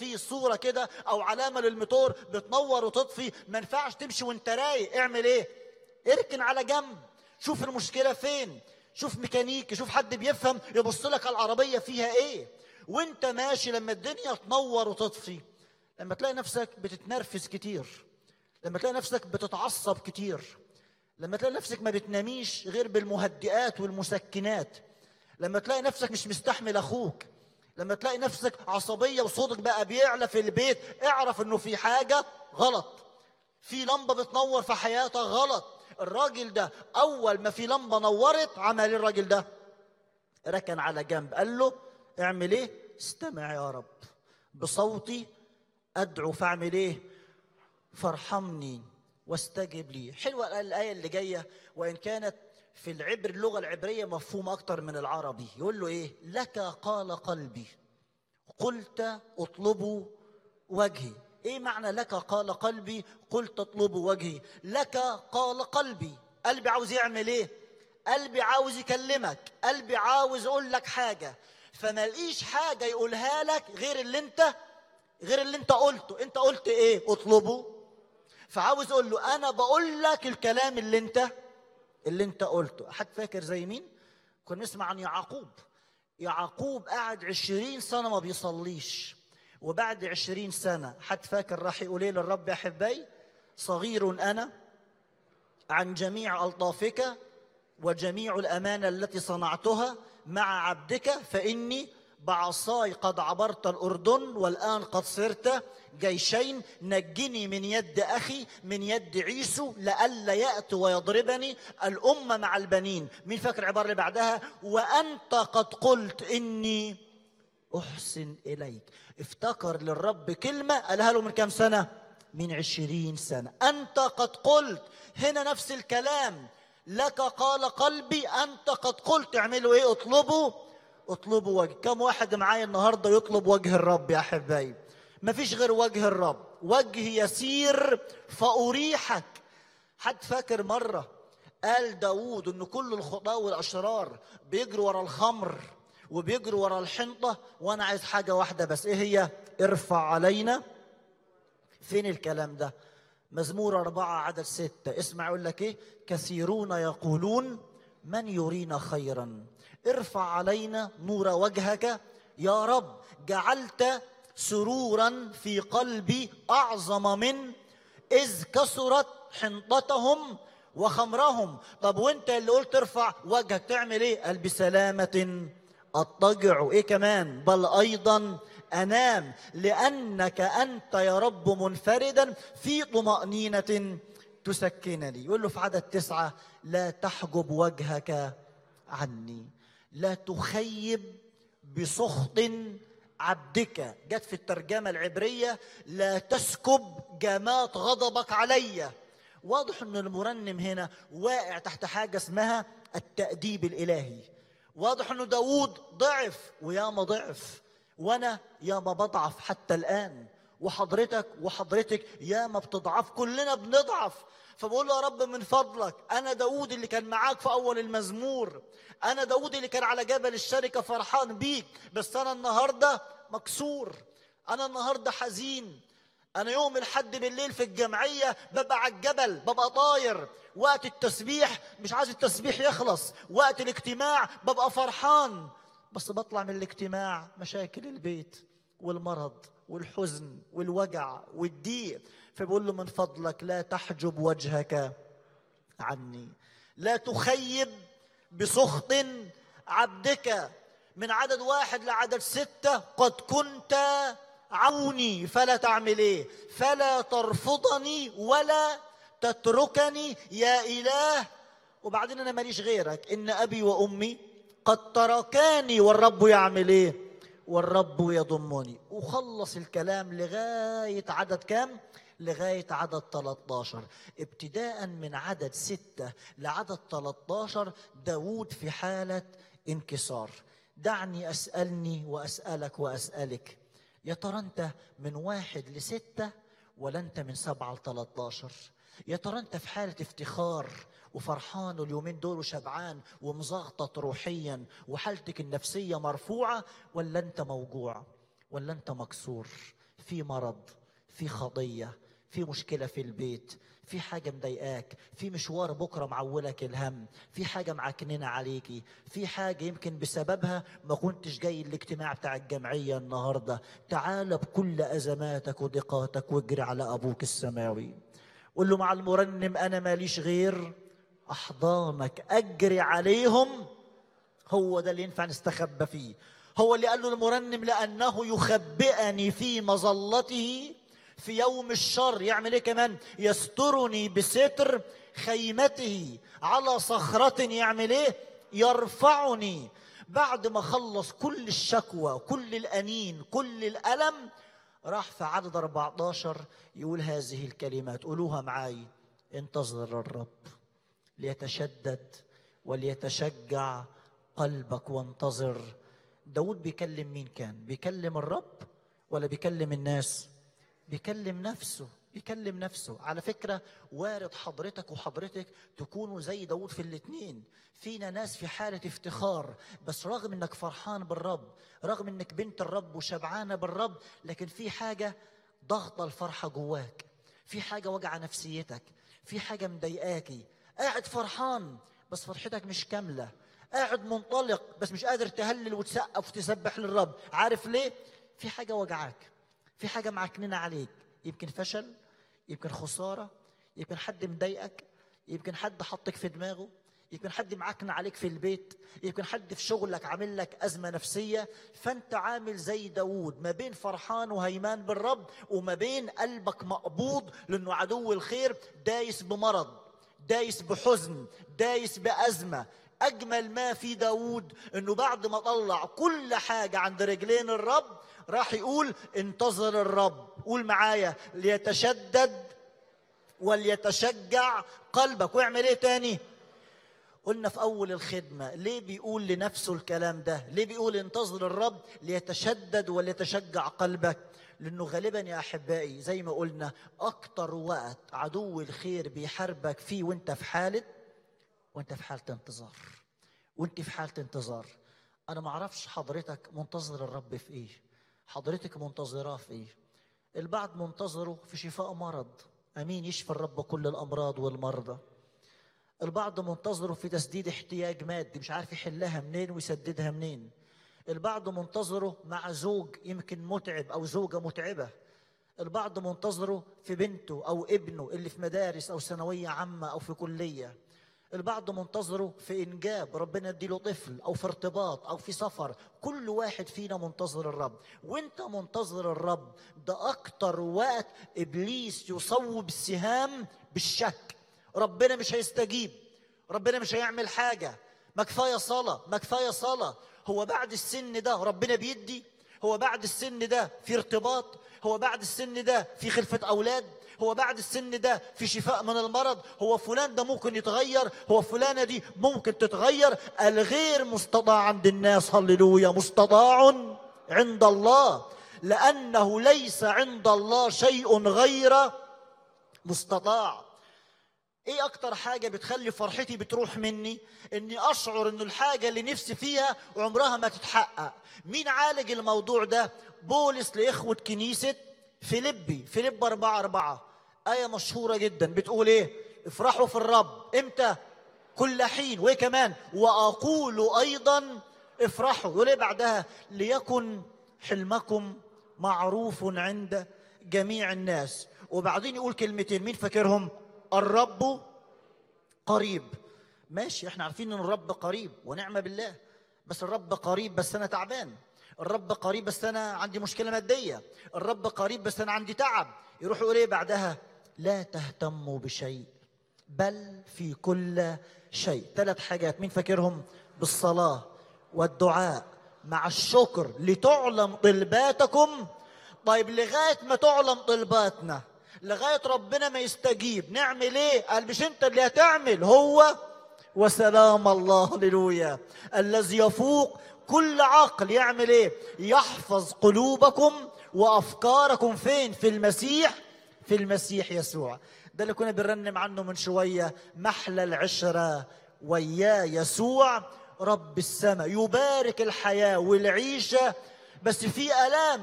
فيه صوره كده او علامه للموتور بتنور وتطفي ما ينفعش تمشي وانت رايق اعمل ايه اركن على جنب شوف المشكله فين شوف ميكانيكي شوف حد بيفهم يبص لك على العربيه فيها ايه وانت ماشي لما الدنيا تنور وتطفي لما تلاقي نفسك بتتنرفز كتير لما تلاقي نفسك بتتعصب كتير لما تلاقي نفسك ما بتناميش غير بالمهدئات والمسكنات لما تلاقي نفسك مش مستحمل اخوك لما تلاقي نفسك عصبية وصوتك بقى بيعلى في البيت اعرف انه في حاجة غلط في لمبة بتنور في حياتك غلط الراجل ده اول ما في لمبة نورت عمل ايه الراجل ده ركن على جنب قال له اعمل ايه استمع يا رب بصوتي ادعو فاعمل ايه فارحمني واستجب لي حلوة الآية اللي جاية وإن كانت في العبر اللغة العبرية مفهومة أكتر من العربي يقول له إيه لك قال قلبي قلت اطلبوا وجهي ايه معنى لك قال قلبي قلت اطلبوا وجهي لك قال قلبي قلبي عاوز يعمل ايه قلبي عاوز يكلمك قلبي عاوز اقول لك حاجه فما لقيش حاجه يقولها لك غير اللي انت غير اللي انت قلته انت قلت ايه اطلبه فعاوز اقول له انا بقول لك الكلام اللي انت اللي انت قلته حد فاكر زي مين كنا نسمع عن يعقوب يعقوب قعد عشرين سنة ما بيصليش وبعد عشرين سنة حد فاكر راح يقول ايه للرب يا حباي صغير أنا عن جميع ألطافك وجميع الأمانة التي صنعتها مع عبدك فإني بعصاي قد عبرت الأردن والآن قد صرت جيشين نجني من يد أخي من يد عيسو لئلا يأتي ويضربني الأمة مع البنين مين فاكر العبارة اللي بعدها وأنت قد قلت إني أحسن إليك افتكر للرب كلمة قالها له من كام سنة من عشرين سنة أنت قد قلت هنا نفس الكلام لك قال قلبي أنت قد قلت اعملوا إيه اطلبوا اطلبوا وجه كم واحد معايا النهاردة يطلب وجه الرب يا حبايب مفيش غير وجه الرب وجه يسير فأريحك حد فاكر مرة قال داود ان كل الخطاة والاشرار بيجروا ورا الخمر وبيجروا ورا الحنطة وانا عايز حاجة واحدة بس ايه هي ارفع علينا فين الكلام ده مزمور أربعة عدد ستة اسمع يقول لك ايه كثيرون يقولون من يرينا خيرا ارفع علينا نور وجهك يا رب جعلت سرورا في قلبي أعظم من إذ كثرت حنطتهم وخمرهم طب وانت اللي قلت ارفع وجهك تعمل ايه قال بسلامة اضطجع ايه كمان بل ايضا انام لانك انت يا رب منفردا في طمأنينة تسكنني يقول له في عدد تسعة لا تحجب وجهك عني لا تخيب بسخط عبدك جت في الترجمة العبرية لا تسكب جمات غضبك عليّ واضح ان المرنم هنا واقع تحت حاجه اسمها التاديب الالهي واضح انه داوود ضعف وياما ضعف وانا ياما بضعف حتى الان وحضرتك وحضرتك ياما بتضعف كلنا بنضعف فبقول له يا رب من فضلك انا داوود اللي كان معاك في اول المزمور انا داوود اللي كان على جبل الشركه فرحان بيك بس انا النهارده مكسور انا النهارده حزين أنا يوم الحد بالليل في الجمعية ببقى على الجبل ببقى طاير وقت التسبيح مش عايز التسبيح يخلص وقت الاجتماع ببقى فرحان بس بطلع من الاجتماع مشاكل البيت والمرض والحزن والوجع والضيق فبقول له من فضلك لا تحجب وجهك عني لا تخيب بسخط عبدك من عدد واحد لعدد ستة قد كنت عوني فلا تعمل ايه فلا ترفضني ولا تتركني يا اله وبعدين انا ماليش غيرك ان ابي وامي قد تركاني والرب يعمل ايه والرب يضمني وخلص الكلام لغايه عدد كام لغايه عدد 13 ابتداء من عدد 6 لعدد 13 داوود في حاله انكسار دعني اسالني واسالك واسالك يا ترى انت من واحد لستة ولا انت من سبعة لتلاتاشر يا ترى انت في حالة افتخار وفرحان اليومين دول وشبعان ومزغطط روحيا وحالتك النفسية مرفوعة ولا انت موجوع ولا انت مكسور في مرض في خطيه في مشكله في البيت في حاجة مضايقاك في مشوار بكرة معولك الهم في حاجة معكننة عليكي في حاجة يمكن بسببها ما كنتش جاي الاجتماع بتاع الجمعية النهاردة تعال بكل أزماتك وضيقاتك واجري على أبوك السماوي قول له مع المرنم أنا ماليش غير أحضانك أجري عليهم هو ده اللي ينفع نستخبى فيه هو اللي قال له المرنم لأنه يخبئني في مظلته في يوم الشر يعمل ايه كمان يسترني بستر خيمته على صخرة يعمل ايه يرفعني بعد ما خلص كل الشكوى كل الأنين كل الألم راح في عدد 14 يقول هذه الكلمات قولوها معاي انتظر الرب ليتشدد وليتشجع قلبك وانتظر داود بيكلم مين كان بيكلم الرب ولا بيكلم الناس بيكلم نفسه بيكلم نفسه على فكرة وارد حضرتك وحضرتك تكونوا زي داود في الاتنين فينا ناس في حالة افتخار بس رغم انك فرحان بالرب رغم انك بنت الرب وشبعانة بالرب لكن في حاجة ضغط الفرحة جواك في حاجة وجع نفسيتك في حاجة مضايقاكي قاعد فرحان بس فرحتك مش كاملة قاعد منطلق بس مش قادر تهلل وتسقف وتسبح للرب عارف ليه في حاجة وجعاك في حاجة معكننة عليك يمكن فشل يمكن خسارة يمكن حد مضايقك يمكن حد حطك في دماغه يمكن حد معكن عليك في البيت يمكن حد في شغلك عامل لك أزمة نفسية فأنت عامل زي داوود ما بين فرحان وهيمان بالرب وما بين قلبك مقبوض لأنه عدو الخير دايس بمرض دايس بحزن دايس بأزمة أجمل ما في داوود أنه بعد ما طلع كل حاجة عند رجلين الرب راح يقول انتظر الرب قول معايا ليتشدد وليتشجع قلبك ويعمل ايه تاني قلنا في اول الخدمه ليه بيقول لنفسه الكلام ده ليه بيقول انتظر الرب ليتشدد وليتشجع قلبك لانه غالبا يا احبائي زي ما قلنا اكتر وقت عدو الخير بيحاربك فيه وانت في حاله وانت في حاله انتظار وانت في حاله انتظار انا ما اعرفش حضرتك منتظر الرب في ايه حضرتك منتظراه في ايه البعض منتظره في شفاء مرض امين يشفي الرب كل الامراض والمرضى البعض منتظره في تسديد احتياج مادي مش عارف يحلها منين ويسددها منين البعض منتظره مع زوج يمكن متعب او زوجه متعبه البعض منتظره في بنته او ابنه اللي في مدارس او ثانويه عامه او في كليه البعض منتظره في انجاب ربنا يديله طفل او في ارتباط او في سفر كل واحد فينا منتظر الرب وانت منتظر الرب ده اكتر وقت ابليس يصوب السهام بالشك ربنا مش هيستجيب ربنا مش هيعمل حاجه ما كفايه صلاه ما كفايه صلاه هو بعد السن ده ربنا بيدي هو بعد السن ده في ارتباط هو بعد السن ده في خلفه اولاد هو بعد السن ده في شفاء من المرض هو فلان ده ممكن يتغير هو فلانة دي ممكن تتغير الغير مستطاع عند الناس هللويا مستطاع عند الله لأنه ليس عند الله شيء غير مستطاع ايه اكتر حاجه بتخلي فرحتي بتروح مني اني اشعر ان الحاجه اللي نفسي فيها عمرها ما تتحقق مين عالج الموضوع ده بولس لاخوه كنيسه فيلبي فيلب أربعة أربعة آية مشهورة جدا بتقول إيه افرحوا في الرب إمتى كل حين وإيه كمان وأقول أيضا افرحوا يقول إيه بعدها ليكن حلمكم معروف عند جميع الناس وبعدين يقول كلمتين مين فاكرهم الرب قريب ماشي احنا عارفين ان الرب قريب ونعمة بالله بس الرب قريب بس انا تعبان الرب قريب بس انا عندي مشكله ماديه الرب قريب بس انا عندي تعب يروح يقول ايه بعدها لا تهتموا بشيء بل في كل شيء ثلاث حاجات مين فاكرهم بالصلاه والدعاء مع الشكر لتعلم طلباتكم طيب لغايه ما تعلم طلباتنا لغايه ربنا ما يستجيب نعمل ايه قال مش انت اللي هتعمل هو وسلام الله هللويا الذي يفوق كل عقل يعمل ايه يحفظ قلوبكم وافكاركم فين في المسيح في المسيح يسوع ده اللي كنا بنرنم عنه من شويه محلى العشره وياه يسوع رب السماء يبارك الحياه والعيشه بس في الام